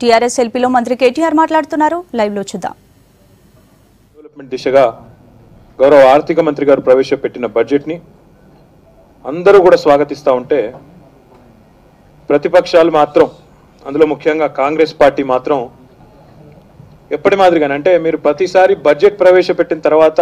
TRS ఎల్పీలో మంత్రి కేటీఆర్ మాట్లాడుతున్నారు live లో చూద్దాం డెవలప్మెంట్ దిశగా గౌరవ ఆర్థిక మంత్రి గారు ప్రవేశపెట్టిన బడ్జెట్ని అందరూ కూడా స్వాగతిస్తూ ఉంటే ప్రతిపక్షాలు మాత్రం అందులో ముఖ్యంగా కాంగ్రెస్ పార్టీ మాత్రం ఎప్పటి మాదిరిగానే అంటే మీరు ప్రతిసారి బడ్జెట్ ప్రవేశపెట్టిన తర్వాత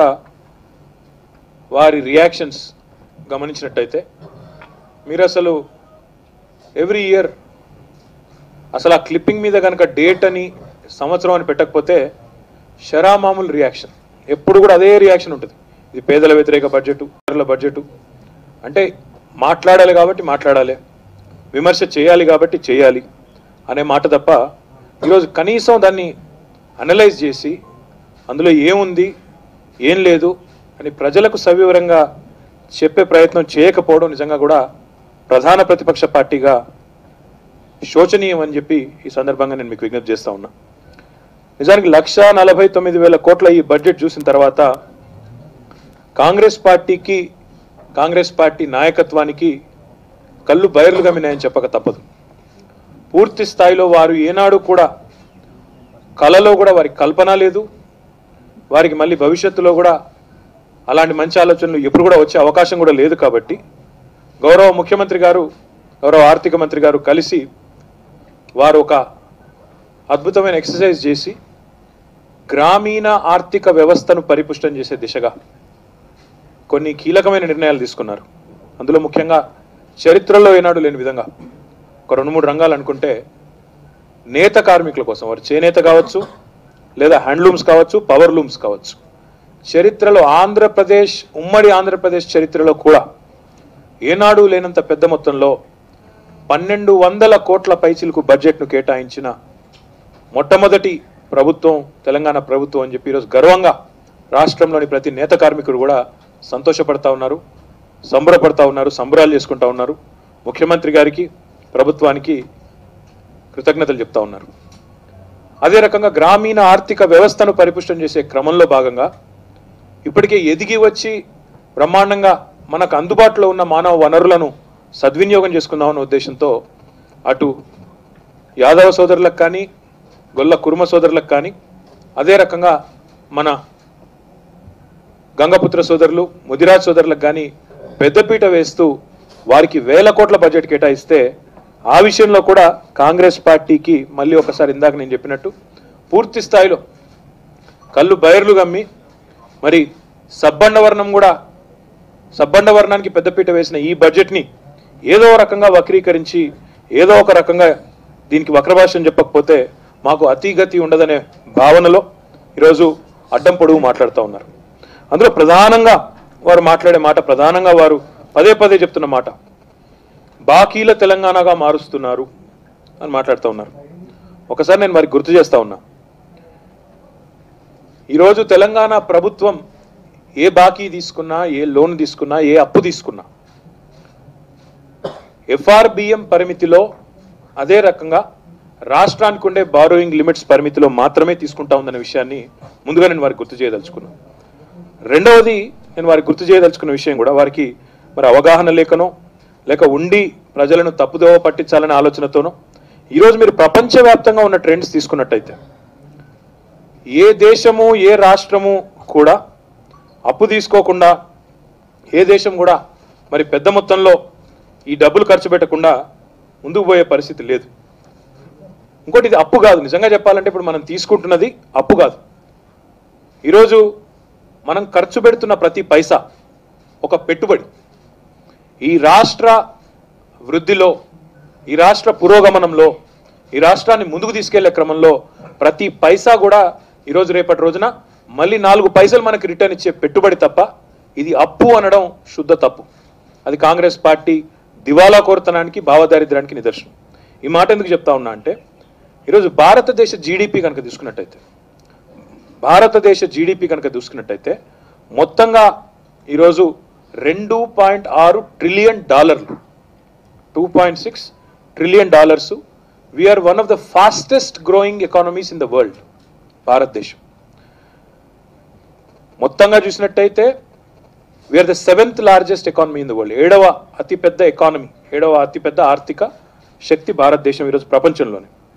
వారి రియాక్షన్స్ గమనించినట్టయితే మీరు అసలు ఎవ్రీ ఇయర్ అసలు ఆ క్లిప్పింగ్ మీద కనుక డేట్ అని సంవత్సరం అని పెట్టకపోతే షరామామూలు రియాక్షన్ ఎప్పుడు కూడా అదే రియాక్షన్ ఉంటుంది ఇది పేదల వ్యతిరేక బడ్జెట్ పేదల బడ్జెట్ అంటే మాట్లాడాలి కాబట్టి మాట్లాడాలి విమర్శ చేయాలి కాబట్టి చేయాలి అనే మాట తప్ప ఈరోజు కనీసం దాన్ని అనలైజ్ చేసి అందులో ఏముంది ఏం లేదు అని ప్రజలకు సవివరంగా చెప్పే ప్రయత్నం చేయకపోవడం నిజంగా కూడా ప్రధాన ప్రతిపక్ష పార్టీగా శోచనీయం అని చెప్పి ఈ సందర్భంగా నేను మీకు విజ్ఞప్తి చేస్తా ఉన్నా నిజానికి లక్ష నలభై తొమ్మిది వేల కోట్ల ఈ బడ్జెట్ చూసిన తర్వాత కాంగ్రెస్ పార్టీకి కాంగ్రెస్ పార్టీ నాయకత్వానికి కళ్ళు బయర్లు గమ్మినాయని చెప్పక తప్పదు పూర్తి స్థాయిలో వారు ఏనాడు కూడా కళలో కూడా వారికి కల్పన లేదు వారికి మళ్ళీ భవిష్యత్తులో కూడా అలాంటి మంచి ఆలోచనలు ఎప్పుడు కూడా వచ్చే అవకాశం కూడా లేదు కాబట్టి గౌరవ ముఖ్యమంత్రి గారు గౌరవ ఆర్థిక మంత్రి గారు కలిసి వారు ఒక అద్భుతమైన ఎక్సర్సైజ్ చేసి గ్రామీణ ఆర్థిక వ్యవస్థను పరిపుష్టం చేసే దిశగా కొన్ని కీలకమైన నిర్ణయాలు తీసుకున్నారు అందులో ముఖ్యంగా చరిత్రలో ఏనాడు లేని విధంగా ఒక రెండు మూడు రంగాలు అనుకుంటే నేత కార్మికుల కోసం వారు చేనేత కావచ్చు లేదా హ్యాండ్లూమ్స్ కావచ్చు పవర్ లూమ్స్ కావచ్చు చరిత్రలో ఆంధ్రప్రదేశ్ ఉమ్మడి ఆంధ్రప్రదేశ్ చరిత్రలో కూడా ఏనాడు లేనంత పెద్ద మొత్తంలో పన్నెండు వందల కోట్ల పైచిలకు బడ్జెట్ను కేటాయించిన మొట్టమొదటి ప్రభుత్వం తెలంగాణ ప్రభుత్వం అని చెప్పి ఈరోజు గర్వంగా రాష్ట్రంలోని ప్రతి నేత కార్మికుడు కూడా సంతోషపడతా ఉన్నారు సంబరపడతా ఉన్నారు సంబరాలు చేసుకుంటా ఉన్నారు ముఖ్యమంత్రి గారికి ప్రభుత్వానికి కృతజ్ఞతలు చెప్తా ఉన్నారు అదే రకంగా గ్రామీణ ఆర్థిక వ్యవస్థను పరిపుష్టం చేసే క్రమంలో భాగంగా ఇప్పటికే ఎదిగి వచ్చి బ్రహ్మాండంగా మనకు అందుబాటులో ఉన్న మానవ వనరులను సద్వినియోగం చేసుకుందామన్న ఉద్దేశంతో అటు యాదవ సోదరులకు కానీ గొల్ల కుర్మ సోదరులకు కానీ అదే రకంగా మన గంగపుత్ర సోదరులు ముదిరాజ్ సోదరులకు కానీ పెద్దపీట వేస్తూ వారికి వేల కోట్ల బడ్జెట్ కేటాయిస్తే ఆ విషయంలో కూడా కాంగ్రెస్ పార్టీకి మళ్ళీ ఒకసారి ఇందాక నేను చెప్పినట్టు పూర్తి స్థాయిలో కళ్ళు బయర్లు గమ్మి మరి సబ్బండ వర్ణం కూడా సబ్బండ వర్ణానికి పెద్దపీట వేసిన ఈ బడ్జెట్ని ఏదో ఒక రకంగా వక్రీకరించి ఏదో ఒక రకంగా దీనికి వక్రభాషం చెప్పకపోతే మాకు అతిగతి ఉండదనే భావనలో ఈరోజు అడ్డం పొడుగు మాట్లాడుతూ ఉన్నారు అందులో ప్రధానంగా వారు మాట్లాడే మాట ప్రధానంగా వారు పదే పదే చెప్తున్న మాట బాకీల తెలంగాణగా మారుస్తున్నారు అని మాట్లాడుతూ ఉన్నారు ఒకసారి నేను వారికి గుర్తు చేస్తా ఉన్నా ఈరోజు తెలంగాణ ప్రభుత్వం ఏ బాకీ తీసుకున్నా ఏ లోన్ తీసుకున్నా ఏ అప్పు తీసుకున్నా ఎఫ్ఆర్బిఎం పరిమితిలో అదే రకంగా రాష్ట్రానికి ఉండే బారోయింగ్ లిమిట్స్ పరిమితిలో మాత్రమే తీసుకుంటా ఉందనే విషయాన్ని ముందుగా నేను వారికి గుర్తు చేయదలుచుకున్నాను రెండవది నేను వారికి గుర్తు చేయదలుచుకున్న విషయం కూడా వారికి మరి అవగాహన లేకనో లేక ఉండి ప్రజలను తప్పుదోవ పట్టించాలనే ఆలోచనతోనో ఈరోజు మీరు ప్రపంచవ్యాప్తంగా ఉన్న ట్రెండ్స్ తీసుకున్నట్టయితే ఏ దేశము ఏ రాష్ట్రము కూడా అప్పు తీసుకోకుండా ఏ దేశం కూడా మరి పెద్ద మొత్తంలో ఈ డబ్బులు ఖర్చు పెట్టకుండా ముందుకు పోయే పరిస్థితి లేదు ఇంకోటి ఇది అప్పు కాదు నిజంగా చెప్పాలంటే ఇప్పుడు మనం తీసుకుంటున్నది అప్పు కాదు ఈరోజు మనం ఖర్చు పెడుతున్న ప్రతి పైసా ఒక పెట్టుబడి ఈ రాష్ట్ర వృద్ధిలో ఈ రాష్ట్ర పురోగమనంలో ఈ రాష్ట్రాన్ని ముందుకు తీసుకెళ్లే క్రమంలో ప్రతి పైసా కూడా ఈరోజు రేపటి రోజున మళ్ళీ నాలుగు పైసలు మనకి రిటర్న్ ఇచ్చే పెట్టుబడి తప్ప ఇది అప్పు అనడం శుద్ధ తప్పు అది కాంగ్రెస్ పార్టీ దివాలా కోరతనానికి భావదారిద్ర్యానికి నిదర్శనం ఈ మాట ఎందుకు చెప్తా ఉన్నా అంటే ఈరోజు భారతదేశ జీడిపి కనుక తీసుకున్నట్టయితే భారతదేశ జీడిపి కనుక చూసుకున్నట్టయితే మొత్తంగా ఈరోజు రెండు పాయింట్ ఆరు ట్రిలియన్ డాలర్లు two point six trillion dollars we are one of the fastest growing economies in the world భారతదేశం మొత్తంగా చూసినట్టయితే we are the seventh largest economy in the world ఏడవ అతిపెద్ద ఎకానమీ ఏడవ అతిపెద్ద ఆర్థిక శక్తి భారతదేశం ఈరోజు ప్రపంచంలోనే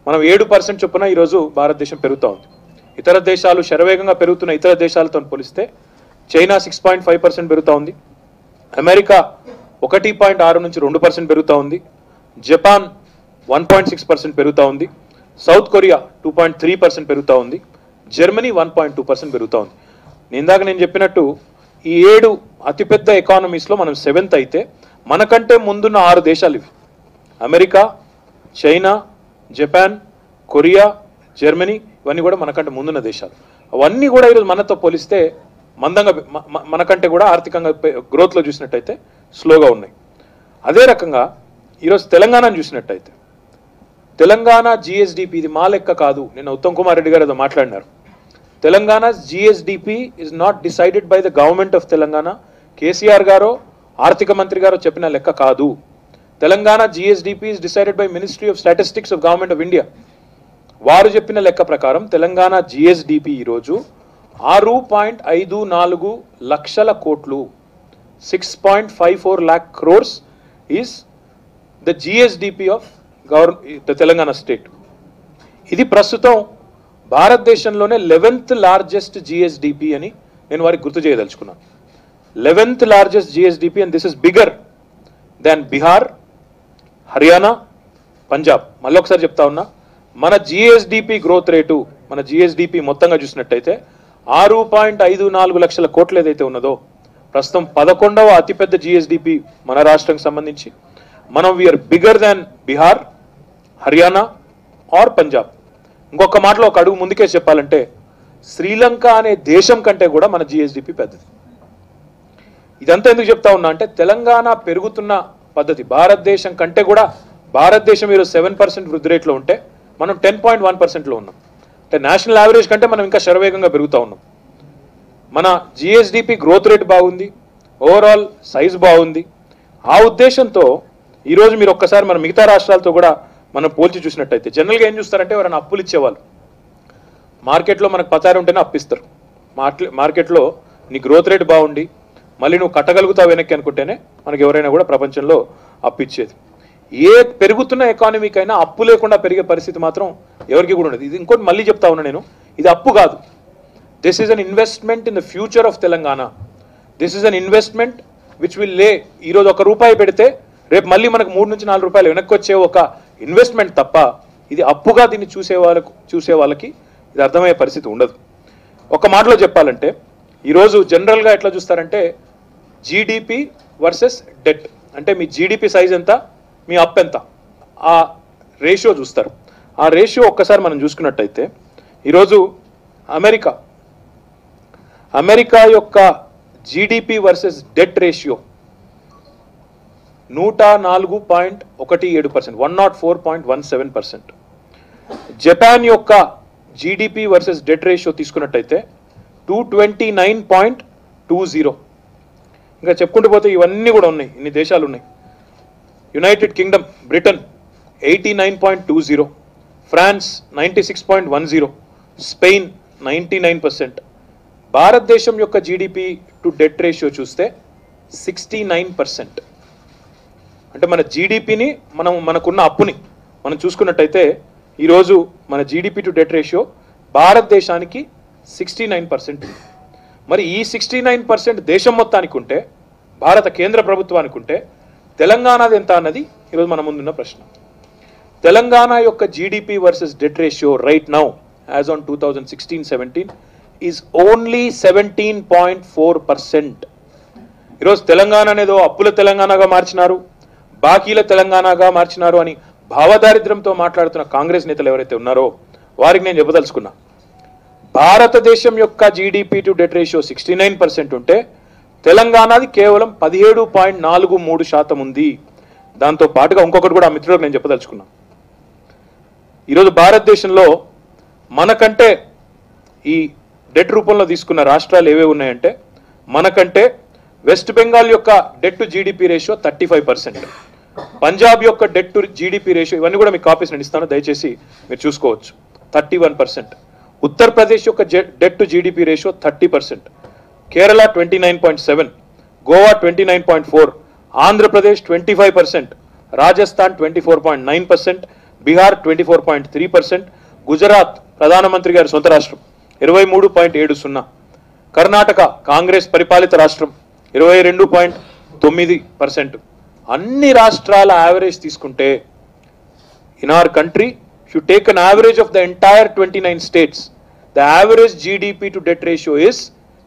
మనం ఏడు పర్సెంట్ చొప్పున ఈరోజు భారతదేశం పెరుగుతూ ఉంది ఇతర దేశాలు శరవేగంగా పెరుగుతున్న ఇతర దేశాలతో పోలిస్తే China six point five percent పెరుగుతూ ఉంది అమెరికా ఒకటి పాయింట్ ఆరు నుంచి రెండు పర్సెంట్ పెరుగుతూ ఉంది Japan one point six percent పెరుగుతూ ఉంది South Korea two point three percent పెరుగుతూ ఉంది Germany one point two percent పెరుగుతూ ఉంది ఇందాక నేను చెప్పినట్టు ఈ ఏడు అతిపెద్ద ఎకానమీస్లో మనం సెవెంత్ అయితే మనకంటే ముందున్న ఆరు దేశాలు ఇవి America China Japan Korea Germany ఇవన్నీ కూడా మనకంటే ముందున్న దేశాలు అవన్నీ కూడా ఈరోజు మనతో పోలిస్తే మందంగా మ- మ- మనకంటే కూడా ఆర్థికంగా గ్రోత్లో చూసినట్టయితే స్లోగా ఉన్నాయి అదే రకంగా ఈరోజు తెలంగాణను చూసినట్టయితే తెలంగాణ జిఎస్డిపి ఇది మా లెక్క కాదు నిన్న ఉత్తమ్ కుమార్ రెడ్డి గారు ఏదో మాట్లాడినారు Telangana GSDP is not decided by the government of Telangana KCR గారో ఆర్థిక మంత్రి గారో చెప్పిన లెక్క కాదు Telangana GSDP is decided by ministry of statistics of government of India వారు చెప్పిన లెక్క ప్రకారం తెలంగాణ జిఎస్డిపి ఈరోజు ఆరు పాయింట్ ఐదు నాలుగు లక్షల కోట్లు six point five four lakh crores is the GSDP of గవర్ ద తెలంగాణ స్టేట్ ఇది ప్రస్తుతం భారతదేశంలోనే లెవెన్త్ లార్జెస్ట్ జిఎస్డిపి అని నేను వారికి గుర్తు చేయదలుచుకున్నాను eleventh largest GSDP and this is bigger than Bihar Haryana Punjab మళ్ళీ ఒకసారి చెప్తా ఉన్నా మన జిఎస్డిపి గ్రోత్ రేటు మన జిఎస్డిపి మొత్తంగా చూసినట్టయితే ఆరు పాయింట్ ఐదు నాలుగు లక్షల కోట్లు ఏదైతే ఉన్నదో ప్రస్తుతం పదకొండవ అతిపెద్ద జిఎస్డిపి మన రాష్ట్రానికి సంబంధించి మనం we are bigger than Bihar Haryana or Punjab ఇంకొక మాటలో ఒక అడుగు ముందుకే చెప్పాలంటే శ్రీలంక అనే దేశం కంటే కూడా మన జిఎస్డిపి పెద్దది ఇదంతా ఎందుకు చెప్తా ఉన్నా అంటే తెలంగాణ పెరుగుతున్న పద్ధతి భారతదేశం కంటే కూడా భారతదేశం ఈరోజు సెవెన్ పర్సెంట్ వృద్ధి రేట్లో ఉంటే మనం టెన్ పాయింట్ వన్ పర్సెంట్లో ఉన్నాం అంటే నేషనల్ యావరేజ్ కంటే మనం ఇంకా శరవేగంగా పెరుగుతూ ఉన్నాం మన జిఎస్డిపి గ్రోత్ రేట్ బాగుంది ఓవరాల్ సైజ్ బాగుంది ఆ ఉద్దేశంతో ఈరోజు మీరు ఒక్కసారి మన మిగతా రాష్ట్రాలతో కూడా మనం పోల్చి చూసినట్టయితే జనరల్గా ఏం చూస్తారంటే ఎవరైనా అప్పులు ఇచ్చేవాళ్ళు మార్కెట్లో మనకు పతారు ఉంటేనే అప్పిస్తారు మార్కెట్ మార్కెట్లో నీ గ్రోత్ రేట్ బాగుండి మళ్ళీ నువ్వు కట్టగలుగుతావు వెనక్కి అనుకుంటేనే మనకి ఎవరైనా కూడా ప్రపంచంలో అప్పు ఇచ్చేది ఏ పెరుగుతున్న ఎకానమీకైనా అప్పు లేకుండా పెరిగే పరిస్థితి మాత్రం ఎవరికి కూడా ఉండదు ఇది ఇంకోటి మళ్ళీ చెప్తా ఉన్నా నేను ఇది అప్పు కాదు this is an investment in the future of Telangana this is an investment which will lay ఈరోజు ఒక రూపాయి పెడితే రేపు మళ్ళీ మనకు మూడు నుంచి నాలుగు రూపాయలు వెనక్కి వచ్చే ఒక ఇన్వెస్ట్మెంట్ తప్ప ఇది అప్పుగా దీన్ని చూసే వాళ్ళకు చూసే వాళ్ళకి ఇది అర్థమయ్యే పరిస్థితి ఉండదు ఒక మాటలో చెప్పాలంటే ఈరోజు జనరల్గా ఎట్లా చూస్తారంటే జీడిపి వర్సెస్ డెట్ అంటే మీ జీడిపి సైజ్ ఎంత మీ అప్ ఎంత ఆ రేషియో చూస్తారు ఆ రేషియో ఒక్కసారి మనం చూసుకున్నట్టయితే ఈరోజు అమెరికా అమెరికా యొక్క జీడిపి వర్సెస్ డెట్ రేషియో నూట నాలుగు పాయింట్ ఒకటి ఏడు percent one nought four point one seven percent Japan యొక్క జీడిపి వర్సెస్ డెట్ రేషియో తీసుకున్నట్టయితే two twenty nine point two zero ఇంకా చెప్పుకుంటూ పోతే ఇవన్నీ కూడా ఉన్నాయి ఇన్ని దేశాలు ఉన్నాయి United Kingdom Britain eighty nine point two zero France ninety six point one zero Spain ninety nine percent భారతదేశం యొక్క జీడిపి టు డెట్ రేషియో చూస్తే సిక్స్టీ నైన్ పర్సెంట్ అంటే మన జీడిపిని మనం మనకున్న అప్పుని మనం చూసుకున్నట్టయితే ఈరోజు మన జీడిపి టు డెట్ రేషియో భారతదేశానికి సిక్స్టీ నైన్ పర్సెంట్ మరి ఈ సిక్స్టీ నైన్ పర్సెంట్ దేశం మొత్తానికి ఉంటే భారత కేంద్ర ప్రభుత్వానికి ఉంటే తెలంగాణది ఎంత అన్నది ఈరోజు మన ముందున్న ప్రశ్న తెలంగాణ యొక్క GDP versus debt ratio right now as on two thousand sixteen seventeen is only seventeen point four percent ఈరోజు తెలంగాణ అనేదో అప్పుల తెలంగాణగా మార్చినారు బాకీల తెలంగాణగా మార్చినారు అని భావదారిద్ర్యంతో మాట్లాడుతున్న కాంగ్రెస్ నేతలు ఎవరైతే ఉన్నారో వారికి నేను చెప్పదలుచుకున్నా భారతదేశం యొక్క GDP to debt ratio sixty nine percent ఉంటే తెలంగాణది కేవలం పదిహేడు పాయింట్ నాలుగు మూడు శాతం ఉంది దాంతో పాటుగా ఇంకొకటి కూడా ఆ మిత్రులకు నేను చెప్పదలుచుకున్నా ఈరోజు భారతదేశంలో మనకంటే ఈ డెట్ రూపంలో తీసుకున్న రాష్ట్రాలు ఏవే ఉన్నాయంటే మనకంటే వెస్ట్ బెంగాల్ యొక్క debt to GDP ratio thirty five percent Punjab యొక్క డెట్ టు జీడిపి రేషియో ఇవన్నీ కూడా మీకు కాపీస్ నేను ఇస్తాను దయచేసి మీరు చూసుకోవచ్చు థర్టీ వన్ పర్సెంట్ ఉత్తరప్రదేశ్ యొక్క debt to GDP ratio thirty percent Kerala twenty nine point seven Goa twenty nine point four Andhra Pradesh twenty five percent Rajasthan twenty four point nine percent Bihar twenty four point three percent Gujarat ప్రధానమంత్రి గారి సొంత రాష్ట్రం ఇరవై మూడు పాయింట్ ఏడు సున్నా కర్ణాటక కాంగ్రెస్ పరిపాలిత రాష్ట్రం ఇరవై రెండు పాయింట్ తొమ్మిది పర్సెంట్ అన్ని రాష్ట్రాల యావరేజ్ తీసుకుంటే in our country, if you take an average of the entire 29 states, the average GDP to debt ratio is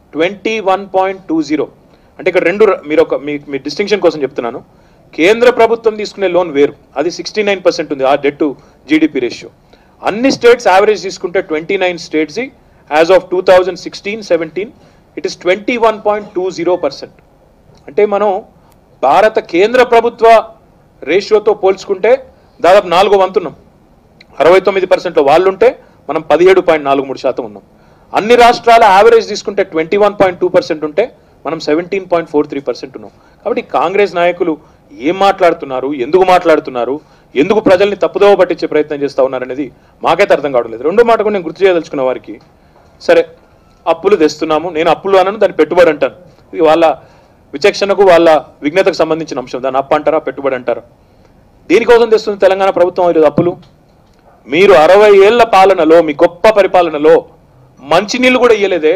21.20. అంటే ఇక్కడ రెండు ర- మీరు ఒక మీ మీ డిస్టింక్షన్ కోసం చెప్తున్నాను కేంద్ర ప్రభుత్వం తీసుకునే లోన్ వేరు అది సిక్స్టీ నైన్ పర్సెంట్ ఉంది ఆ డెట్ టు జీడిపి రేషియో అన్ని స్టేట్స్ యావరేజ్ తీసుకుంటే twenty nine states as of two thousand sixteen seventeen it is twenty one point two zero percent అంటే మనం భారత కేంద్ర ప్రభుత్వ రేషియోతో పోల్చుకుంటే దాదాపు నాలుగో వంతున్నాం అరవై తొమ్మిది పర్సెంట్లో వాళ్ళుంటే మనం పదిహేడు పాయింట్ నాలుగు మూడు శాతం ఉన్నాం అన్ని రాష్ట్రాల యావరేజ్ తీసుకుంటే twenty one point two percent ఉంటే మనం seventeen point four three percent ఉన్నాం కాబట్టి కాంగ్రెస్ నాయకులు ఏం మాట్లాడుతున్నారు ఎందుకు మాట్లాడుతున్నారు ఎందుకు ప్రజల్ని తప్పుదోవ పట్టించే ప్రయత్నం చేస్తా ఉన్నారనేది మాకైతే అర్థం కావట్లేదు రెండో మాట కూడా నేను గుర్తు చేయదలుచుకున్న వారికి సరే అప్పులు తెస్తున్నాము నేను అప్పులు అనను దాన్ని పెట్టుబడి అంటాను ఇది వాళ్ళ విచక్షణకు వాళ్ళ విఘ్నతకు సంబంధించిన అంశం దాన్ని అప్పు అంటారా పెట్టుబడి అంటారా దేనికోసం తెస్తుంది తెలంగాణ ప్రభుత్వం ఈరోజు అప్పులు మీరు అరవై ఏళ్ల పాలనలో మీ గొప్ప పరిపాలనలో మంచినీళ్ళు కూడా ఇయ్యలేదే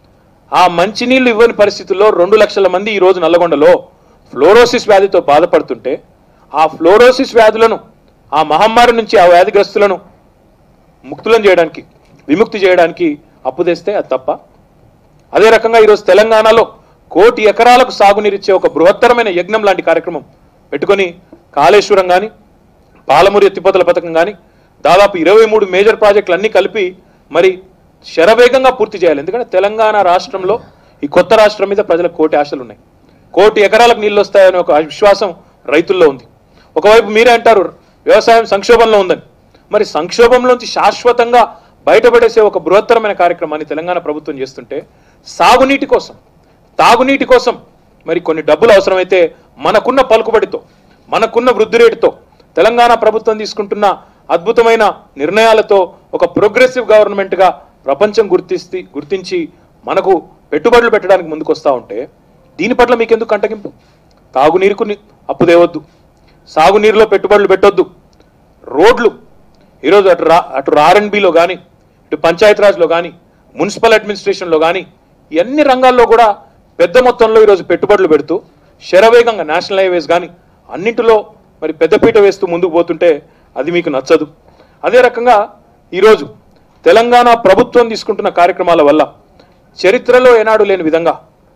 ఆ మంచినీళ్ళు ఇవ్వని పరిస్థితుల్లో రెండు లక్షల మంది ఈ రోజు నల్లగొండలో ఫ్లోరోసిస్ వ్యాధితో బాధపడుతుంటే ఆ ఫ్లోరోసిస్ వ్యాధులను ఆ మహమ్మారి నుంచి ఆ వ్యాధిగ్రస్తులను ముక్తులను చేయడానికి విముక్తి చేయడానికి అప్పు తెస్తే అది తప్ప అదే రకంగా ఈరోజు తెలంగాణలో కోటి ఎకరాలకు సాగునీరిచ్చే ఒక బృహత్తరమైన యజ్ఞం లాంటి కార్యక్రమం పెట్టుకొని కాళేశ్వరం కానీ పాలమూరు ఎత్తిపోతల పథకం కానీ దాదాపు ఇరవై మూడు మేజర్ ప్రాజెక్టులు అన్నీ కలిపి మరి శరవేగంగా పూర్తి చేయాలి ఎందుకంటే తెలంగాణ రాష్ట్రంలో ఈ కొత్త రాష్ట్రం మీద ప్రజలకు కోటి ఆశలు ఉన్నాయి కోటి ఎకరాలకు నీళ్ళు వస్తాయనే ఒక విశ్వాసం రైతుల్లో ఉంది ఒకవైపు మీరే అంటారు వ్యవసాయం సంక్షోభంలో ఉందని మరి సంక్షోభంలోంచి శాశ్వతంగా బయటపడేసే ఒక బృహత్తరమైన కార్యక్రమాన్ని తెలంగాణ ప్రభుత్వం చేస్తుంటే సాగునీటి కోసం తాగునీటి కోసం మరి కొన్ని డబ్బులు అవసరమైతే మనకున్న పలుకుబడితో మనకున్న వృద్ధి రేటుతో తెలంగాణ ప్రభుత్వం తీసుకుంటున్న అద్భుతమైన నిర్ణయాలతో ఒక ప్రోగ్రెసివ్ గవర్నమెంట్గా ప్రపంచం గుర్తిస్తే గుర్తించి మనకు పెట్టుబడులు పెట్టడానికి ముందుకు వస్తూ ఉంటే దీని పట్ల మీకెందుకు కంటగింపు తాగునీరుకు ని- అప్పు తేవద్దు సాగునీరులో పెట్టుబడులు పెట్టొద్దు రోడ్లు ఈరోజు అటు రా అటు ఆర్ఎన్బిలో కానీ ఇటు పంచాయతీరాజ్లో కానీ మున్సిపల్ అడ్మినిస్ట్రేషన్లో కానీ ఈ అన్ని రంగాల్లో కూడా పెద్ద మొత్తంలో ఈరోజు పెట్టుబడులు పెడుతూ శరవేగంగా నేషనల్ హైవేస్ కానీ అన్నింటిలో మరి పెద్దపీట వేస్తూ ముందుకు పోతుంటే అది మీకు నచ్చదు అదే రకంగా ఈరోజు తెలంగాణ ప్రభుత్వం తీసుకుంటున్న కార్యక్రమాల వల్ల చరిత్రలో ఏనాడు లేని విధంగా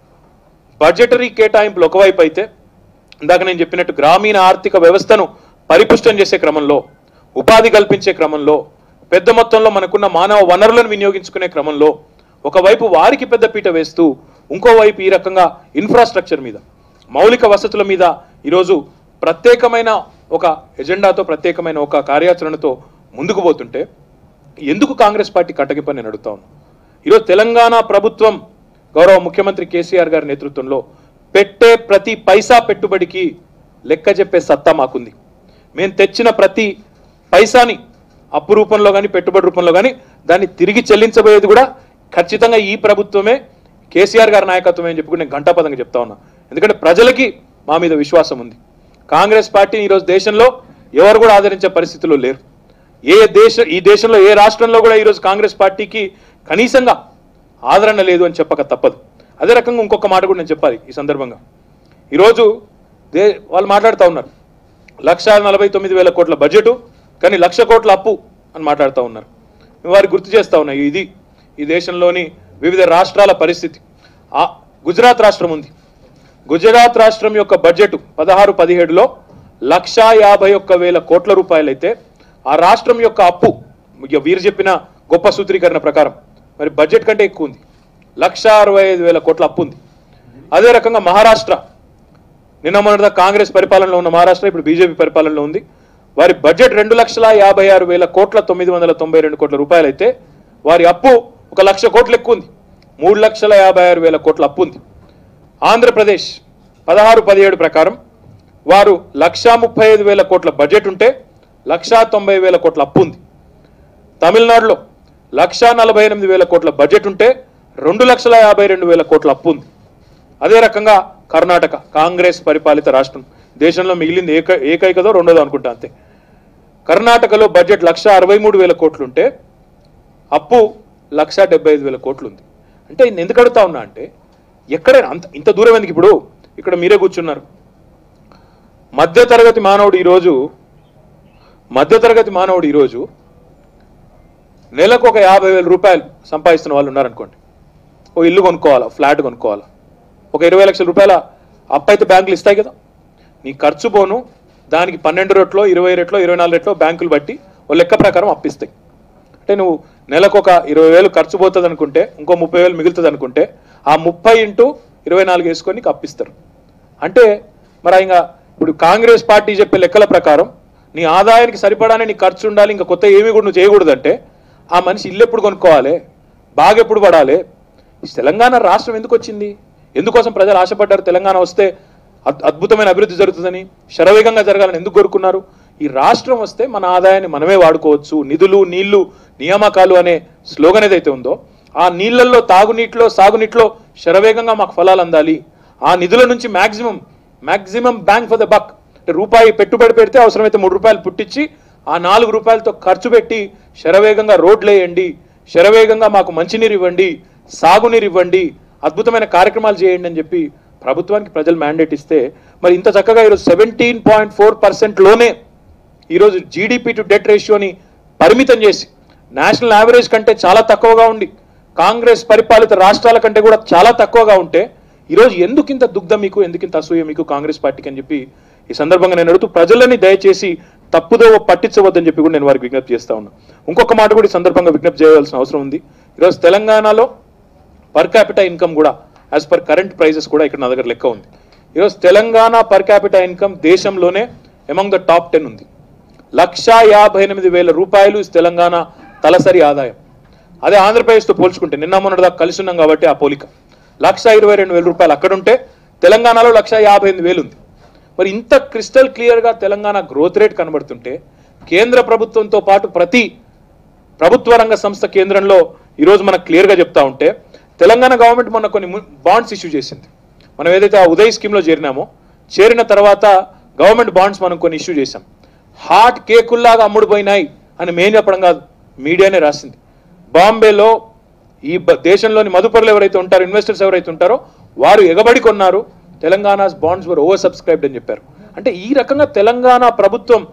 బడ్జెటరీ కేటాయింపులు ఒకవైపు అయితే ఇందాక నేను చెప్పినట్టు గ్రామీణ ఆర్థిక వ్యవస్థను పరిపుష్టం చేసే క్రమంలో ఉపాధి కల్పించే క్రమంలో పెద్ద మొత్తంలో మనకున్న మానవ వనరులను వినియోగించుకునే క్రమంలో ఒకవైపు వారికి పెద్ద పీట వేస్తూ ఇంకోవైపు ఈ రకంగా ఇన్ఫ్రాస్ట్రక్చర్ మీద మౌలిక వసతుల మీద ఈరోజు ప్రత్యేకమైన ఒక ఎజెండాతో ప్రత్యేకమైన ఒక కార్యాచరణతో ముందుకు పోతుంటే ఎందుకు కాంగ్రెస్ పార్టీ కట్టగిప్పని నేను అడుగుతా ఉన్నాను ఈరోజు తెలంగాణ ప్రభుత్వం గౌరవ ముఖ్యమంత్రి కేసీఆర్ గారి నేతృత్వంలో పెట్టే ప్రతి పైసా పెట్టుబడికి లెక్క చెప్పే సత్తా మాకుంది మేము తెచ్చిన ప్రతి పైసాని అప్పు రూపంలో కానీ పెట్టుబడి రూపంలో కానీ దాన్ని తిరిగి చెల్లించబోయేది కూడా ఖచ్చితంగా ఈ ప్రభుత్వమే కేసీఆర్ గారి నాయకత్వమే అని చెప్పి నేను ఘంటాపదంగా చెప్తా ఉన్నా ఎందుకంటే ప్రజలకి మా మీద విశ్వాసం ఉంది కాంగ్రెస్ పార్టీని ఈరోజు దేశంలో ఎవరు కూడా ఆదరించే పరిస్థితిలో లేరు ఏ దేశ ఈ దేశంలో ఏ రాష్ట్రంలో కూడా ఈరోజు కాంగ్రెస్ పార్టీకి కనీసంగా ఆదరణ లేదు అని చెప్పక తప్పదు అదే రకంగా ఇంకొక మాట కూడా నేను చెప్పాలి ఈ సందర్భంగా ఈరోజు దే వాళ్ళు మాట్లాడుతూ ఉన్నారు లక్ష నలభై తొమ్మిది వేల కోట్ల బడ్జెట్ కానీ లక్ష కోట్ల అప్పు అని మాట్లాడుతూ ఉన్నారు మేము వారికి గుర్తు చేస్తా ఉన్నాయి ఇది ఈ దేశంలోని వివిధ రాష్ట్రాల పరిస్థితి ఆ గుజరాత్ రాష్ట్రం ఉంది గుజరాత్ రాష్ట్రం యొక్క బడ్జెట్ పదహారు పదిహేడులో లక్షా యాభై ఒక్క వేల కోట్ల రూపాయలైతే ఆ రాష్ట్రం యొక్క అప్పు ఇక వీరు చెప్పిన గొప్ప సూత్రీకరణ ప్రకారం మరి బడ్జెట్ కంటే ఎక్కువ ఉంది లక్ష అరవై ఐదు వేల కోట్ల అప్పు ఉంది అదే రకంగా మహారాష్ట్ర నిన్న మొన్నటిదా కాంగ్రెస్ పరిపాలనలో ఉన్న మహారాష్ట్ర ఇప్పుడు బీజేపీ పరిపాలనలో ఉంది వారి బడ్జెట్ రెండు లక్షల యాభై ఆరు వేల కోట్ల తొమ్మిది వందల తొంభై రెండు కోట్ల రూపాయలైతే వారి అప్పు ఒక లక్ష కోట్లు ఎక్కువ ఉంది మూడు లక్షల యాభై ఆరు వేల కోట్ల అప్పు ఉంది ఆంధ్రప్రదేశ్ పదహారు పదిహేడు ప్రకారం వారు లక్షా ముప్పై ఐదు వేల కోట్ల బడ్జెట్ ఉంటే లక్షా తొంభై వేల కోట్ల అప్పు ఉంది తమిళనాడులో లక్షా నలభై ఎనిమిది వేల కోట్ల బడ్జెట్ ఉంటే రెండు లక్షల యాభై రెండు వేల కోట్ల అప్పు ఉంది అదే రకంగా కర్ణాటక కాంగ్రెస్ పరిపాలిత రాష్ట్రం దేశంలో మిగిలింది ఏక ఏకైకదో రెండోదో అనుకుంటా అంతే కర్ణాటకలో బడ్జెట్ లక్ష అరవై మూడు వేల కోట్లుంటే అప్పు లక్ష డెబ్బై ఐదు వేల కోట్లు ఉంది అంటే నేను ఎందుకు అడుగుతా ఉన్నా అంటే ఎక్కడైనా అంత ఇంత దూరం ఎందుకు ఇప్పుడు ఇక్కడ మీరే కూర్చున్నారు మధ్యతరగతి మానవుడు ఈరోజు మధ్యతరగతి మానవుడు ఈరోజు నెలకు ఒక యాభై వేల రూపాయలు సంపాదిస్తున్న వాళ్ళు ఉన్నారనుకోండి ఓ ఇల్లు కొనుక్కోవాలా ఫ్లాట్ కొనుక్కోవాలా ఒక ఇరవై లక్షల రూపాయల అప్పు అయితే బ్యాంకులు ఇస్తాయి కదా నీ ఖర్చు పోను దానికి పన్నెండు రెట్లో ఇరవై రెట్లో ఇరవై నాలుగు రెట్లో బ్యాంకులు బట్టి ఓ లెక్క ప్రకారం అప్పిస్తాయి అంటే నువ్వు నెలకు ఒక ఇరవై వేలు ఖర్చు పోతుంది అనుకుంటే ఇంకో ముప్పై వేలు మిగులుతుంది అనుకుంటే ఆ ముప్పై ఇంటూ ఇరవై నాలుగు వేసుకొని నీకు అప్పిస్తారు అంటే మరి ఇంకా ఇప్పుడు కాంగ్రెస్ పార్టీ చెప్పే లెక్కల ప్రకారం నీ ఆదాయానికి సరిపడానే నీ ఖర్చు ఉండాలి ఇంకా కొత్త ఏమీ కూడా నువ్వు చేయకూడదంటే ఆ మనిషి ఇల్లు ఎప్పుడు కొనుక్కోవాలి బాగా ఎప్పుడు పడాలి ఈ తెలంగాణ రాష్ట్రం ఎందుకు వచ్చింది ఎందుకోసం ప్రజలు ఆశపడ్డారు తెలంగాణ వస్తే అద్- అద్భుతమైన అభివృద్ధి జరుగుతుందని శరవేగంగా జరగాలని ఎందుకు కోరుకున్నారు ఈ రాష్ట్రం వస్తే మన ఆదాయాన్ని మనమే వాడుకోవచ్చు నిధులు నీళ్లు నియామకాలు అనే స్లోగన్ ఏదైతే ఉందో ఆ నీళ్లలో తాగునీటిలో సాగునీటిలో శరవేగంగా మాకు ఫలాలు అందాలి ఆ నిధుల నుంచి maximum maximum bang for the buck అంటే రూపాయి పెట్టుబడి పెడితే అవసరమైతే మూడు రూపాయలు పుట్టించి ఆ నాలుగు రూపాయలతో ఖర్చు పెట్టి శరవేగంగా రోడ్లు వేయండి శరవేగంగా మాకు మంచినీరు ఇవ్వండి సాగునీరు ఇవ్వండి అద్భుతమైన కార్యక్రమాలు చేయండి అని చెప్పి ప్రభుత్వానికి ప్రజలు మ్యాండేట్ ఇస్తే మరి ఇంత చక్కగా ఈరోజు సెవెంటీన్ పాయింట్ ఫోర్ పర్సెంట్లోనే ఈరోజు జీడిపి టు డెట్ రేషియోని పరిమితం చేసి నేషనల్ యావరేజ్ కంటే చాలా తక్కువగా ఉండి కాంగ్రెస్ పరిపాలిత రాష్ట్రాల కంటే కూడా చాలా తక్కువగా ఉంటే ఈరోజు ఎందుకు ఇంత దుగ్ధం మీకు ఎందుకు ఇంత అసూయ మీకు కాంగ్రెస్ పార్టీకి అని చెప్పి ఈ సందర్భంగా నేను అడుగుతూ ప్రజలని దయచేసి తప్పుదోవ పట్టించవద్దని చెప్పి కూడా నేను వారికి విజ్ఞప్తి చేస్తా ఉన్నా ఇంకొక మాట కూడా ఈ సందర్భంగా విజ్ఞప్తి చేయవలసిన అవసరం ఉంది ఈరోజు తెలంగాణలో పర్ క్యాపిటల్ ఇన్కమ్ కూడా యాజ్ పర్ కరెంట్ ప్రైజెస్ కూడా ఇక్కడ నా దగ్గర లెక్క ఉంది ఈరోజు తెలంగాణ పర్ క్యాపిటల్ ఇన్కమ్ దేశంలోనే అమంగ్ ద టాప్ టెన్ ఉంది లక్షా యాభై ఎనిమిది వేల రూపాయలు ఈ తెలంగాణ తలసరి ఆదాయం అదే ఆంధ్రప్రదేశ్తో పోల్చుకుంటే నిన్న మొన్నటి దాకా కలిసి ఉన్నాం కాబట్టి ఆ పోలిక లక్ష ఇరవై రెండు వేల రూపాయలు అక్కడ ఉంటే తెలంగాణలో లక్ష యాభై ఎనిమిది వేలు ఉంది మరి ఇంత క్రిస్టల్ క్లియర్గా తెలంగాణ గ్రోత్ రేట్ కనబడుతుంటే కేంద్ర ప్రభుత్వంతో పాటు ప్రతి ప్రభుత్వ రంగ సంస్థ కేంద్రంలో ఈరోజు మనకు క్లియర్గా చెప్తా ఉంటే తెలంగాణ గవర్నమెంట్ మొన్న కొన్ని బాండ్స్ ఇష్యూ చేసింది మనం ఏదైతే ఆ ఉదయ్ స్కీమ్లో చేరినామో చేరిన తర్వాత గవర్నమెంట్ బాండ్స్ మనం కొన్ని ఇష్యూ చేశాం హాట్ కేకుల్లాగా అమ్ముడుపోయినాయి అని మేం చెప్పడం కాదు మీడియానే రాసింది బాంబేలో ఈ బ- దేశంలోని మదుపరులు ఎవరైతే ఉంటారో ఇన్వెస్టర్స్ ఎవరైతే ఉంటారో వారు ఎగబడి కొన్నారు Telangana bonds were over subscribed అని చెప్పారు అంటే ఈ రకంగా తెలంగాణ ప్రభుత్వం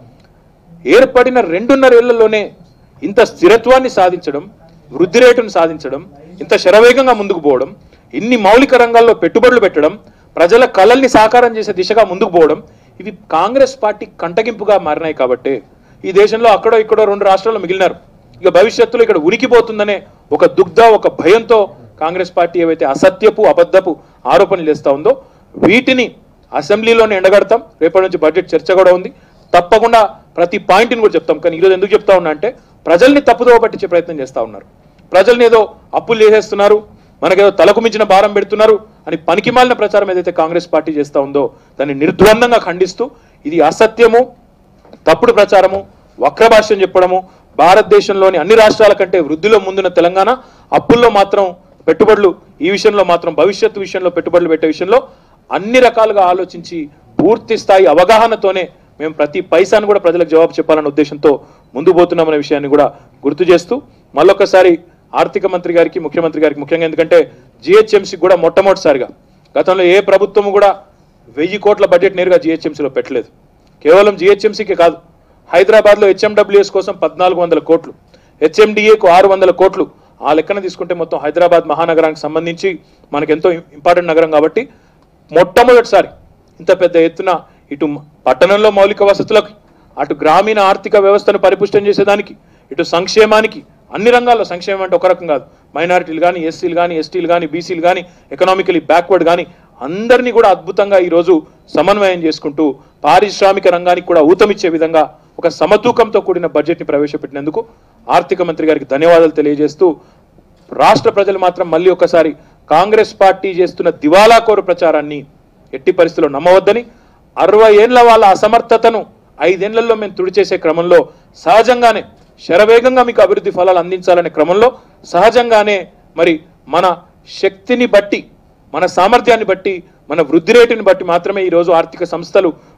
ఏర్పడిన రెండున్నర ఏళ్లలోనే ఇంత స్థిరత్వాన్ని సాధించడం వృద్ధి రేటును సాధించడం ఇంత శరవేగంగా ముందుకు పోవడం ఇన్ని మౌలిక రంగాల్లో పెట్టుబడులు పెట్టడం ప్రజల కళల్ని సాకారం చేసే దిశగా ముందుకు పోవడం ఇవి కాంగ్రెస్ పార్టీ కంటగింపుగా మారినాయి కాబట్టే ఈ దేశంలో అక్కడో ఇక్కడో రెండు రాష్ట్రాల్లో మిగిలినారు ఇక భవిష్యత్తులో ఇక్కడ ఉనికిపోతుందనే ఒక దుగ్ధ ఒక భయంతో కాంగ్రెస్ పార్టీ ఏవైతే అసత్యపు అబద్ధపు ఆరోపణలు చేస్తా ఉందో వీటిని అసెంబ్లీలోనే ఎండగడతాం రేపటి నుంచి బడ్జెట్ చర్చ కూడా ఉంది తప్పకుండా ప్రతి పాయింట్ని కూడా చెప్తాం కానీ ఈరోజు ఎందుకు చెప్తా ఉన్నా అంటే ప్రజల్ని తప్పుదోవ పట్టించే ప్రయత్నం చేస్తా ఉన్నారు ప్రజల్ని ఏదో అప్పులు చేసేస్తున్నారు మనకేదో తలకు మించిన భారం పెడుతున్నారు అని పనికిమాలిన ప్రచారం ఏదైతే కాంగ్రెస్ పార్టీ చేస్తా ఉందో దాన్ని నిర్ద్వందంగా ఖండిస్తూ ఇది అసత్యము తప్పుడు ప్రచారము వక్రభాష్యం చెప్పడము భారతదేశంలోని అన్ని రాష్ట్రాల కంటే వృద్ధిలో ముందున్న తెలంగాణ అప్పుల్లో మాత్రం పెట్టుబడులు ఈ విషయంలో మాత్రం భవిష్యత్తు విషయంలో పెట్టుబడులు పెట్టే విషయంలో అన్ని రకాలుగా ఆలోచించి పూర్తి స్థాయి అవగాహనతోనే మేము ప్రతి పైసాను కూడా ప్రజలకు జవాబు చెప్పాలనే ఉద్దేశంతో ముందు పోతున్నామనే విషయాన్ని కూడా గుర్తు చేస్తూ మళ్ళొకసారి ఆర్థిక మంత్రి గారికి ముఖ్యమంత్రి గారికి ముఖ్యంగా ఎందుకంటే జిహెచ్ఎంసీ కూడా మొట్టమొదటిసారిగా గతంలో ఏ ప్రభుత్వము కూడా వెయ్యి కోట్ల బడ్జెట్ నేరుగా జిహెచ్ఎంసీలో పెట్టలేదు కేవలం జిహెచ్ఎంసీకే కాదు హైదరాబాద్లో హెచ్ఎండబ్ల్యూఎస్ కోసం పద్నాలుగు వందల కోట్లు హెచ్ఎండిఏకు ఆరు వందల కోట్లు ఆ లెక్కన తీసుకుంటే మొత్తం హైదరాబాద్ మహానగరానికి సంబంధించి మనకు ఎంతో ఇంపార్టెంట్ నగరం కాబట్టి మొట్టమొదటిసారి ఇంత పెద్ద ఎత్తున ఇటు పట్టణంలో మౌలిక వసతులకు అటు గ్రామీణ ఆర్థిక వ్యవస్థను పరిపుష్టం చేసేదానికి ఇటు సంక్షేమానికి అన్ని రంగాల్లో సంక్షేమం అంటే ఒక రకం కాదు మైనారిటీలు కానీ ఎస్సీలు కానీ ఎస్టీలు కానీ బీసీలు కానీ ఎకనామికలీ బ్యాక్వర్డ్ కానీ అందరినీ కూడా అద్భుతంగా ఈరోజు సమన్వయం చేసుకుంటూ పారిశ్రామిక రంగానికి కూడా ఊతమిచ్చే విధంగా ఒక సమతూకంతో కూడిన బడ్జెట్ని ప్రవేశపెట్టినందుకు ఆర్థిక మంత్రి గారికి ధన్యవాదాలు తెలియజేస్తూ రాష్ట్ర ప్రజలు మాత్రం మళ్ళీ ఒకసారి కాంగ్రెస్ పార్టీ చేస్తున్న దివాలాకోరు ప్రచారాన్ని ఎట్టి పరిస్థితుల్లో నమ్మవద్దని అరవై ఏళ్ల వాళ్ళ అసమర్థతను ఐదేళ్లలో మేము తుడిచేసే క్రమంలో సహజంగానే శరవేగంగా మీకు అభివృద్ధి ఫలాలు అందించాలనే క్రమంలో సహజంగానే మరి మన శక్తిని బట్టి మన సామర్థ్యాన్ని బట్టి మన వృద్ధి రేటుని బట్టి మాత్రమే ఈరోజు ఆర్థిక సంస్థలు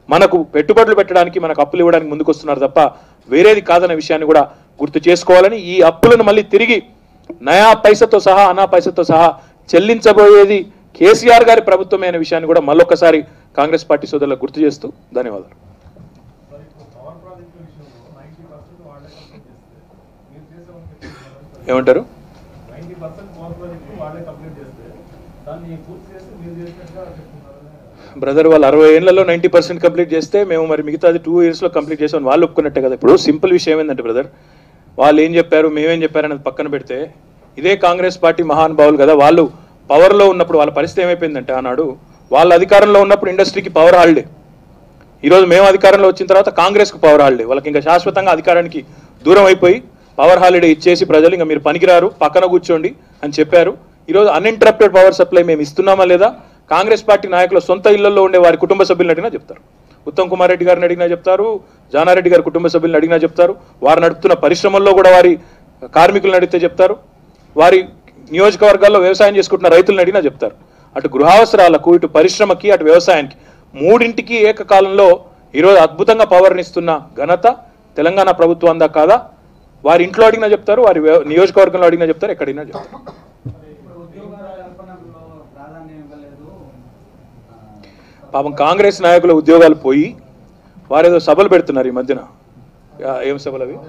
మనకు పెట్టుబడులు పెట్టడానికి మనకు అప్పులు ఇవ్వడానికి ముందుకు వస్తున్నారు తప్ప వేరేది కాదన్న విషయాన్ని కూడా గుర్తు చేసుకోవాలని ఈ అప్పులను మళ్ళీ తిరిగి నయా పైసతో సహా అనా పైసతో సహా చెల్లించబోయేది కేసీఆర్ గారి ప్రభుత్వమే అనే విషయాన్ని కూడా మళ్ళొకసారి కాంగ్రెస్ పార్టీ సోదరులకు గుర్తు చేస్తూ ధన్యవాదాలు మరి ఇప్పుడు పవర్ ప్రాజెక్టుల విషయంలో నైంటీ పర్సెంట్ వాళ్ళే కంప్లీట్ చేస్తే మీరు చేసే ఏమంటారు నైంటీ పర్సెంట్ పవర్ ప్రాజెక్టు వాళ్ళే కంప్లీట్ చేస్తే దాన్ని పూర్తి చేస్తే మీరు చేసినట్టుగా చెప్తున్నారు బ్రదర్ వాళ్ళు అరవై ఏళ్లలో నైంటీ పర్సెంట్ కంప్లీట్ చేస్తే మేము మరి మిగతాది టూ ఇయర్స్లో కంప్లీట్ చేసాం వాళ్ళు ఒప్పుకున్నట్టే కదా ఇప్పుడు సింపుల్ విషయం ఏంటంటే బ్రదర్ వాళ్ళు ఏం చెప్పారు మేమేం చెప్పారు అనేది పక్కన పెడితే ఇదే కాంగ్రెస్ పార్టీ మహానుభావులు కదా వాళ్ళు పవర్లో ఉన్నప్పుడు వాళ్ళ పరిస్థితి ఏమైపోయిందంటే ఆనాడు వాళ్ళ అధికారంలో ఉన్నప్పుడు ఇండస్ట్రీకి పవర్ హాలిడే ఈరోజు మేము అధికారంలో వచ్చిన తర్వాత కాంగ్రెస్కు పవర్ హాలిడే వాళ్ళకి ఇంకా శాశ్వతంగా అధికారానికి దూరం అయిపోయి పవర్ హాలిడే ఇచ్చేసి ప్రజలు ఇంకా మీరు పనికిరారు పక్కన కూర్చోండి అని చెప్పారు ఈరోజు అన్ఇంటరప్టెడ్ పవర్ సప్లై మేము ఇస్తున్నామా లేదా కాంగ్రెస్ పార్టీ నాయకుల సొంత ఇళ్లలో ఉండే వారి కుటుంబ సభ్యులను అడిగినా చెప్తారు ఉత్తమ్ కుమార్ రెడ్డి గారిని అడిగినా చెప్తారు జానారెడ్డి గారి కుటుంబ సభ్యులను అడిగినా చెప్తారు వారు నడుపుతున్న పరిశ్రమల్లో కూడా వారి కార్మికులను అడిగితే చెప్తారు వారి నియోజకవర్గాల్లో వ్యవసాయం చేసుకుంటున్న రైతులను అడిగినా చెప్తారు అటు గృహావసరాలకు ఇటు పరిశ్రమకి అటు వ్యవసాయానికి మూడింటికి ఏకకాలంలో ఈరోజు అద్భుతంగా పవర్ని ఇస్తున్న ఘనత తెలంగాణ ప్రభుత్వం అందా కాదా వారి ఇంట్లో అడిగినా చెప్తారు వారి వ్యవ- నియోజకవర్గంలో అడిగినా చెప్తారు ఎక్కడైనా చెప్తారు ఇప్పుడు ఉద్యోగాల కల్పనలో ప్రాధాన్యం ఇవ్వలేదు ఆ, పాపం కాంగ్రెస్ నాయకుల ఉద్యోగాలు పోయి వారేదో సభలు పెడుతున్నారు ఈ మధ్యన ఆ, ఏం సభలు అవి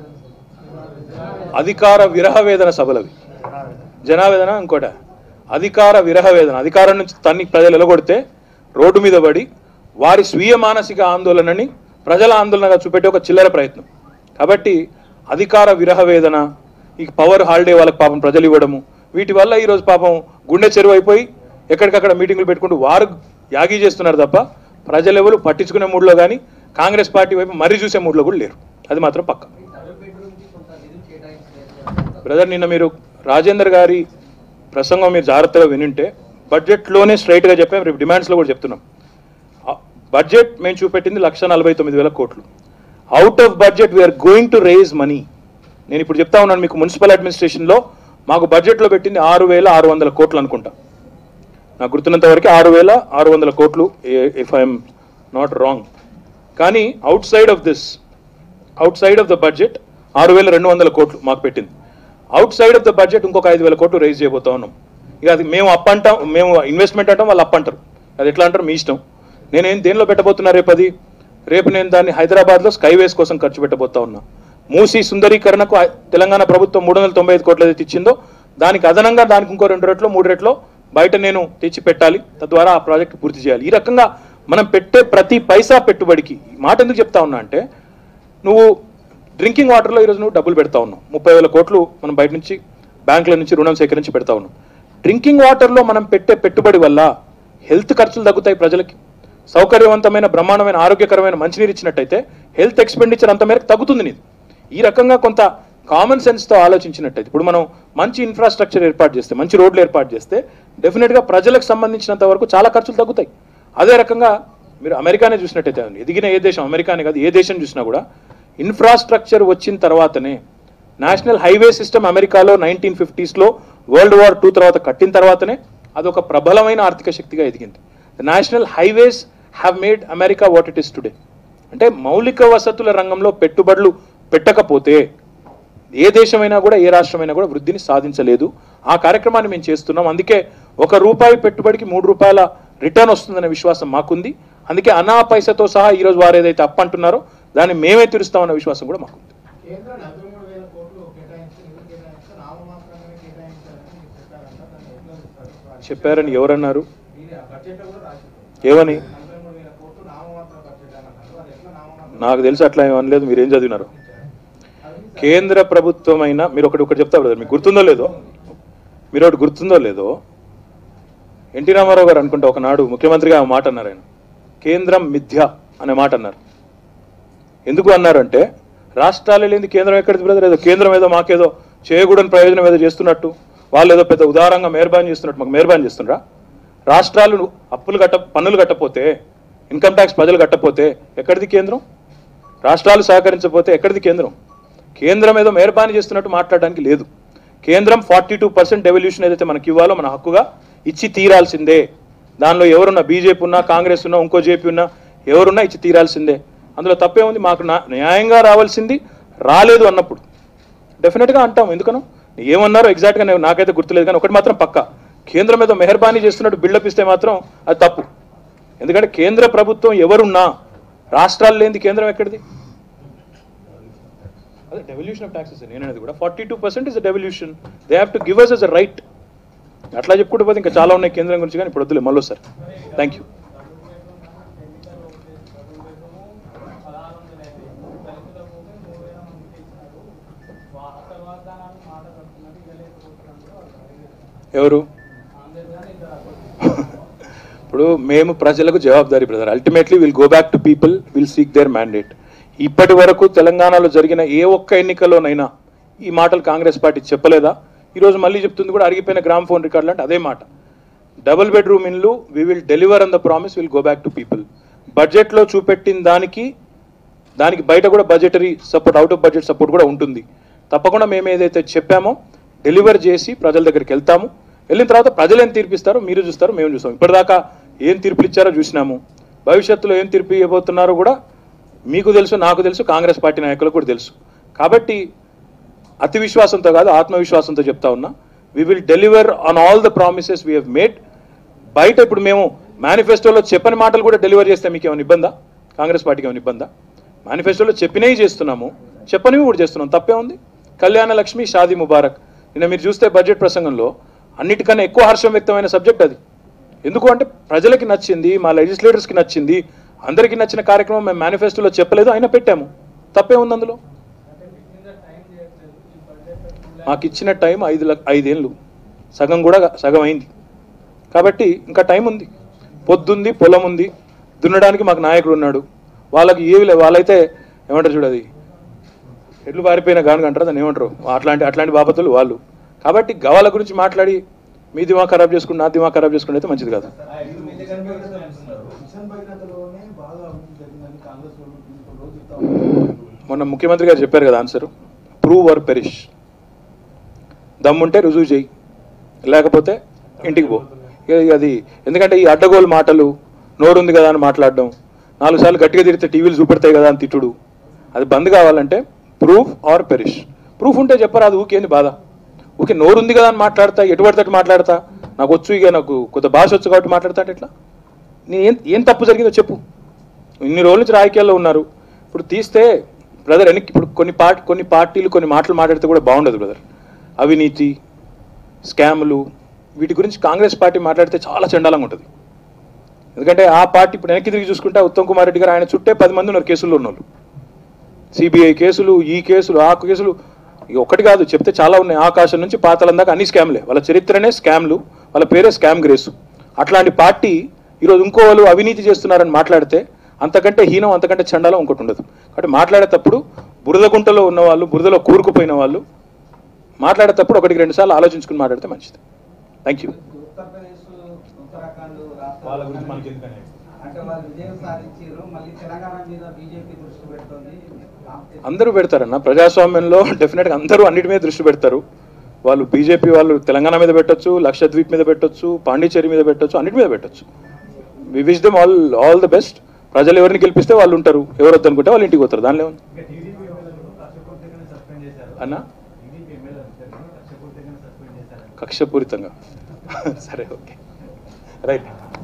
అధికార విరహ వేదన సభలు అవి జనావేదన ఇంకోట అధికార విరహ వేదన అధికారం నుంచి తన్ని ప్రజలు ఎలగొడితే రోడ్డు మీద పడి వారి స్వీయ మానసిక ఆందోళనని ప్రజల ఆందోళనగా చూపెట్టే ఒక చిల్లర ప్రయత్నం కాబట్టి అధికార విరహ వేదన ఈ పవర్ హాలిడే వాళ్ళకి పాపం ప్రజలు ఇవ్వడము వీటి వల్ల ఈరోజు పాపం గుండె చెరువు అయిపోయి ఎక్కడికక్కడ మీటింగులు పెట్టుకుంటూ వారు యాగీ చేస్తున్నారు తప్ప ప్రజలు ఎవరు పట్టించుకునే మూడ్లో కానీ కాంగ్రెస్ పార్టీ వైపు మరీ చూసే మూడ్లో కూడా లేరు అది మాత్రం పక్క డబుల్ బెడ్రూమ్కి కొంత నిధులు కేటాయించలేదు బ్రదర్ నిన్న మీరు రాజేందర్ గారి ప్రసంగం మీరు జాగ్రత్తగా వినుంటే బడ్జెట్లోనే స్ట్రైట్గా చెప్పాం రేపు డిమాండ్స్లో కూడా చెప్తున్నాం ఆ బడ్జెట్ మేము చూపెట్టింది లక్ష నలభై తొమ్మిది వేల కోట్లు out of budget we are going to raise money నేను ఇప్పుడు చెప్తా ఉన్నాను మీకు మున్సిపల్ అడ్మినిస్ట్రేషన్లో మాకు బడ్జెట్లో పెట్టింది ఆరు వేల ఆరు వందల కోట్లు అనుకుంటా నాకు గుర్తున్నంత వరకు ఆరు వేల ఆరు వందల కోట్లు ఇఫ్ ఐఎమ్ నాట్ రాంగ్ కానీ outside of this outside of the budget ఆరు వేల రెండు వందల కోట్లు మాకు పెట్టింది outside of the budget ఇంకొక ఐదు వేల కోట్లు రైజ్ చేయబోతా ఉన్నాం ఇక అది మేము అప్ అంటాం మేము ఇన్వెస్ట్మెంట్ అంటాం వాళ్ళు అప్ అంటారు అది ఎట్లా అంటారు మీ ఇష్టం నేనేం దేనిలో పెట్టబోతున్నా రేపు అది రేపు నేను దాన్ని హైదరాబాద్లో స్కైవేస్ కోసం ఖర్చు పెట్టబోతా ఉన్నా మూసీ సుందరీకరణకు ఆ- తెలంగాణ ప్రభుత్వం మూడు వందల తొంభై ఐదు కోట్లు ఏదైతే ఇచ్చిందో దానికి అదనంగా దానికి ఇంకో రెండు రెట్లో మూడు రెట్లో బయట నేను తెచ్చి పెట్టాలి తద్వారా ఆ ప్రాజెక్ట్ పూర్తి చేయాలి ఈ రకంగా మనం పెట్టే ప్రతి పైసా పెట్టుబడికి ఈ మాట ఎందుకు చెప్తా ఉన్నా అంటే నువ్వు డ్రింకింగ్ వాటర్లో ఈరోజు నువ్వు డబ్బులు పెడతా ఉన్నావు ముప్పై వేల కోట్లు మనం బయట నుంచి బ్యాంకుల నుంచి రుణం సేకరించి పెడతా ఉన్నాం డ్రింకింగ్ వాటర్లో మనం పెట్టే పెట్టుబడి వల్ల హెల్త్ ఖర్చులు తగ్గుతాయి ప్రజలకి సౌకర్యవంతమైన బ్రహ్మాండమైన ఆరోగ్యకరమైన మంచినీరు ఇచ్చినట్టయితే హెల్త్ ఎక్స్పెండిచర్ అంత మేరకు తగ్గుతుంది నీది ఈ రకంగా కొంత కామన్ సెన్స్తో ఆలోచించినట్టయితే ఇప్పుడు మనం మంచి ఇన్ఫ్రాస్ట్రక్చర్ ఏర్పాటు చేస్తే మంచి రోడ్లు ఏర్పాటు చేస్తే డెఫినెట్గా ప్రజలకు సంబంధించినంత వరకు చాలా ఖర్చులు తగ్గుతాయి అదే రకంగా మీరు అమెరికానే చూసినట్టయితే ఎదిగిన ఏ దేశం అమెరికానే కాదు ఏ దేశం చూసినా కూడా ఇన్ఫ్రాస్ట్రక్చర్ వచ్చిన తర్వాతనే నేషనల్ హైవే సిస్టమ్ అమెరికాలో నైన్టీన్ ఫిఫ్టీస్లో వరల్డ్ వార్ టూ తర్వాత కట్టిన తర్వాతనే అదొక ప్రబలమైన ఆర్థిక శక్తిగా ఎదిగింది the national highways have made America what it is today అంటే మౌలిక వసతుల రంగంలో పెట్టుబడులు పెట్టకపోతే ఏ దేశమైనా కూడా ఏ రాష్ట్రమైనా కూడా వృద్ధిని సాధించలేదు ఆ కార్యక్రమాన్ని మేము చేస్తున్నాం అందుకే ఒక రూపాయి పెట్టుబడికి మూడు రూపాయల రిటర్న్ వస్తుందనే విశ్వాసం మాకుంది అందుకే అనా పైసతో సహా ఈరోజు వారు ఏదైతే అప్ అంటున్నారో దాన్ని మేమే తీరుస్తామన్న విశ్వాసం కూడా మాకుంది కేంద్రం నలభై మూడు వేల కోట్లు కేటాయించి నిధులు కేటాయిస్తే నామమాత్రంగానే కేటాయించాలని మీరు చెప్పారంట దాన్ని ఎట్లా చూస్తారు చెప్పారని ఎవరన్నారు మీరే ఆ బడ్జెట్ కూడా రాసింది ఏమని నలభై మూడు వేల కోట్లు నామమాత్ర బడ్జెట్ అని అన్నారు అది ఎట్లా నామమాత్రం నాకు తెలిసి అట్లా ఏం అనలేదు మీరు ఏం చదివినారు అది కేంద్ర ప్రభుత్వం అయినా మీరు ఒకటి ఒకటి చెప్తా బ్రదర్ మీకు గుర్తుందో లేదో మీరు ఒకటి గుర్తుందో లేదో ఎన్టీ రామారావు గారు అనుకుంటా ఒకనాడు ముఖ్యమంత్రిగా ఆ మాట అన్నారు ఆయన కేంద్రం మిథ్య అనే మాట అన్నారు ఎందుకు అన్నారంటే రాష్ట్రాలు లేని కేంద్రం ఎక్కడిది బ్రదర్ ఏదో కేంద్రం ఏదో మాకేదో చేయకూడని ప్రయోజనం ఏదో చేస్తున్నట్టు వాళ్ళు ఏదో పెద్ద ఉదారంగా మేర్బాన్ చేస్తున్నట్టు మాకు మేర్బాన్ చేస్తుండ్రా రాష్ట్రాలు అప్పులు కట్ట పన్నులు కట్టపోతే ఇన్కమ్ ట్యాక్స్ ప్రజలు కట్టపోతే ఎక్కడిది కేంద్రం రాష్ట్రాలు సహకరించకపోతే ఎక్కడిది కేంద్రం కేంద్రం ఏదో మేర్బాని చేస్తున్నట్టు మాట్లాడడానికి లేదు కేంద్రం ఫార్టీ టూ పర్సెంట్ డెవల్యూషన్ ఏదైతే మనకి ఇవ్వాలో మన హక్కుగా ఇచ్చి తీరాల్సిందే దానిలో ఎవరున్నా బీజేపీ ఉన్నా కాంగ్రెస్ ఉన్నా ఇంకో జేపీ ఉన్నా ఎవరున్నా ఇచ్చి తీరాల్సిందే అందులో తప్పే ఉంది మాకు నా- న్యాయంగా రావాల్సింది రాలేదు అన్నప్పుడు డెఫినెట్గా అంటాం ఎందుకనో ఏమన్నారో ఎగ్జాక్ట్గా నేను నాకైతే గుర్తులేదు కానీ ఒకటి మాత్రం పక్క కేంద్రం మీద మెహర్బానీ చేస్తున్నట్టు బిల్డప్ ఇస్తే మాత్రం అది తప్పు ఎందుకంటే కేంద్ర ప్రభుత్వం ఎవరున్నా రాష్ట్రాలు లేనిది కేంద్రం ఎక్కడిది అదే డెవల్యూషన్ ఆఫ్ ట్యాక్సెస్ నేను అనేది కూడా forty two percent is devolution they have to give us us a right అట్లా చెప్పుకుంటూ పోతే ఇంకా చాలా ఉన్నాయి కేంద్రం గురించి కానీ ఇప్పుడు వద్దులే మళ్ళీ సార్ థ్యాంక్ యూ ఎవరు ఇప్పుడు మేము ప్రజలకు జవాబుదారీ brother ultimately will go back to people will seek their mandate ఇప్పటి వరకు తెలంగాణలో జరిగిన ఏ ఒక్క ఎన్నికల్లోనైనా ఈ మాటలు కాంగ్రెస్ పార్టీ చెప్పలేదా ఈరోజు మళ్ళీ చెప్తుంది కూడా అరిగిపోయిన గ్రామ్ ఫోన్ రికార్డులు అంటే అదే మాట డబుల్ బెడ్రూమ్ ఇన్లు we will deliver on the promise will go back to people బడ్జెట్లో చూపెట్టిన దానికి దానికి బయట కూడా budgetary support out of budget support కూడా ఉంటుంది తప్పకుండా మేము ఏదైతే చెప్పామో డెలివర్ చేసి ప్రజల దగ్గరికి వెళ్తాము వెళ్ళిన తర్వాత ప్రజలు ఏం తీర్పిస్తారో మీరు చూస్తారు మేము చూస్తాం ఇప్పటిదాకా ఏం తీర్పులు ఇచ్చారో చూసినాము భవిష్యత్తులో ఏం తీర్పు ఇవ్వబోతున్నారో కూడా మీకు తెలుసు నాకు తెలుసు కాంగ్రెస్ పార్టీ నాయకులకు కూడా తెలుసు కాబట్టి అతి విశ్వాసంతో కాదు ఆత్మవిశ్వాసంతో చెప్తా ఉన్నా we will deliver on all the promises we have made బయట ఇప్పుడు మేము మేనిఫెస్టోలో చెప్పని మాటలు కూడా డెలివర్ చేస్తే మీకు ఏమైనా ఇబ్బందా కాంగ్రెస్ పార్టీకి ఏమైనా ఇబ్బందా మేనిఫెస్టోలో చెప్పినవి చేస్తున్నాము చెప్పనివి కూడా చేస్తున్నాం తప్పే ఉంది కళ్యాణ లక్ష్మి షాదీ ముబారక్ నిన్న మీరు చూస్తే బడ్జెట్ ప్రసంగంలో అన్నిటికన్నా ఎక్కువ హర్షం వ్యక్తమైన సబ్జెక్ట్ అది ఎందుకు అంటే ప్రజలకి నచ్చింది మా లెజిస్లేటర్స్కి నచ్చింది అందరికీ నచ్చిన కార్యక్రమం మేము మేనిఫెస్టోలో చెప్పలేదు అయినా పెట్టాము తప్పే ఉంది అందులో మాకు ఇచ్చిన టైం ఐదు లక్ష ఐదేళ్ళు సగం కూడా సగం అయింది కాబట్టి ఇంకా టైం ఉంది పొద్దుంది పొలం ఉంది దున్నడానికి మాకు నాయకుడు ఉన్నాడు వాళ్ళకి ఏవి లేవు వాళ్ళైతే ఏమంటారు చూడది ఎడ్లు పారిపోయిన గానుగ అంటారు దాన్ని ఏమంటారు అట్లాంటి అట్లాంటి బాపతులు వాళ్ళు కాబట్టి గవాల గురించి మాట్లాడి మీ దిమా ఖరాబ్ చేసుకుని నా దిమా ఖరాబ్ చేసుకుంటే అయితే మంచిది కాదు మిషన్ భగీరథలోనే బాగా అభివృద్ధి జరిగిందని కాంగ్రెస్ వాళ్ళు కొన్ని రోజులు చెప్తా ఉన్నారు. మొన్న ముఖ్యమంత్రి గారు చెప్పారు కదా ఆన్సర్ ప్రూవ్ ఆర్ పెరిష్ దమ్ముంటే రుజువు చేయి లేకపోతే ఇంటికి పో ఇక ఇక అది ఎందుకంటే ఈ అడ్డగోలు మాటలు నోరుంది కదా అని మాట్లాడడం నాలుగు సార్లు గట్టిగా తిరిగితే టీవీలు చూపెడతాయి కదా అని తిట్టుడు అది బంద్ కావాలంటే ప్రూఫ్ ఆర్ పెరిష్ ప్రూఫ్ ఉంటే చెప్పరా అది ఊకేంది బాధ ఊకే నోరుంది కదా అని మాట్లాడతా ఎటువంటి తట్టు మాట్లాడతా నాకు వచ్చు ఇక నాకు కొత్త భాష వచ్చు కాబట్టి మాట్లాడతా అంటే ఎట్లా నేను ఏం ఏం తప్పు జరిగిందో చెప్పు ఇన్ని రోజుల నుంచి రాజకీయాల్లో ఉన్నారు ఇప్పుడు తీస్తే బ్రదర్ వెనక్కి ఇప్పుడు కొన్ని పార్టీ కొన్ని పార్టీలు కొన్ని మాటలు మాట్లాడితే కూడా బాగుండదు బ్రదర్ అవినీతి స్కాములు వీటి గురించి కాంగ్రెస్ పార్టీ మాట్లాడితే చాలా చండాలంగా ఉంటుంది ఎందుకంటే ఆ పార్టీ ఇప్పుడు వెనక్కి తిరిగి చూసుకుంటే ఉత్తమ్ కుమార్ రెడ్డి గారు ఆయన చుట్టే పది మంది ఉన్నారు కేసుల్లో ఉన్నోళ్ళు సిబిఐ కేసులు ఈ కేసులు ఆ కేసులు ఇక ఒకటి కాదు చెప్తే చాలా ఉన్నాయి ఆకాశం నుంచి పాతలం దాకా అన్ని స్కామ్లే వాళ్ళ చరిత్రనే స్కామ్లు వాళ్ళ పేరే స్కామ్ గ్రేసు అట్లాంటి పార్టీ ఈరోజు ఇంకో వాళ్ళు అవినీతి చేస్తున్నారని మాట్లాడితే అంతకంటే హీనం అంతకంటే చండాలం ఇంకోటి ఉండదు కాబట్టి మాట్లాడేటప్పుడు బురద గుంటలో ఉన్న వాళ్ళు బురదలో కూరుకుపోయిన వాళ్ళు మాట్లాడేటప్పుడు ఒకటికి రెండు సార్లు ఆలోచించుకుని మాట్లాడితే మంచిది థ్యాంక్ యూ ఉత్తరప్రదేశ్ ఉత్తరాఖండ్ వాళ్ళ గురించి రాష్ట్రాలు మనకి ఎందుకని అంటే వాళ్ళు విజయం సాధించారు మళ్ళీ తెలంగాణ మీద బీజేపీ దృష్టి పెడుతుంది కాంపిటీషన్ అందరూ పెడతారన్న ప్రజాస్వామ్యంలో డెఫినెట్గా అందరూ అన్నిటి మీద దృష్టి పెడతారు వాళ్ళు బీజేపీ వాళ్ళు తెలంగాణ మీద పెట్టొచ్చు లక్షద్వీప్ మీద పెట్టొచ్చు పాండిచేరి మీద పెట్టొచ్చు అన్నిటి మీద పెట్టొచ్చు we wish them all all the best ప్రజలు ఎవరిని గెలిపిస్తే వాళ్ళు ఉంటారు ఎవరు వద్దనుకుంటే వాళ్ళు ఇంటికి పోతారు దానిలో ఏముంది ఇంకా టీడీపీ ఎమ్మెల్యేలను కక్షపూర్తిగానే సస్పెండ్ చేశారు అన్న టీడీపీ ఎమ్మెల్యేలను కక్షపూర్తిగానే సస్పెండ్ చేశారు కక్షపూరితంగా సరే ఓకే రైట్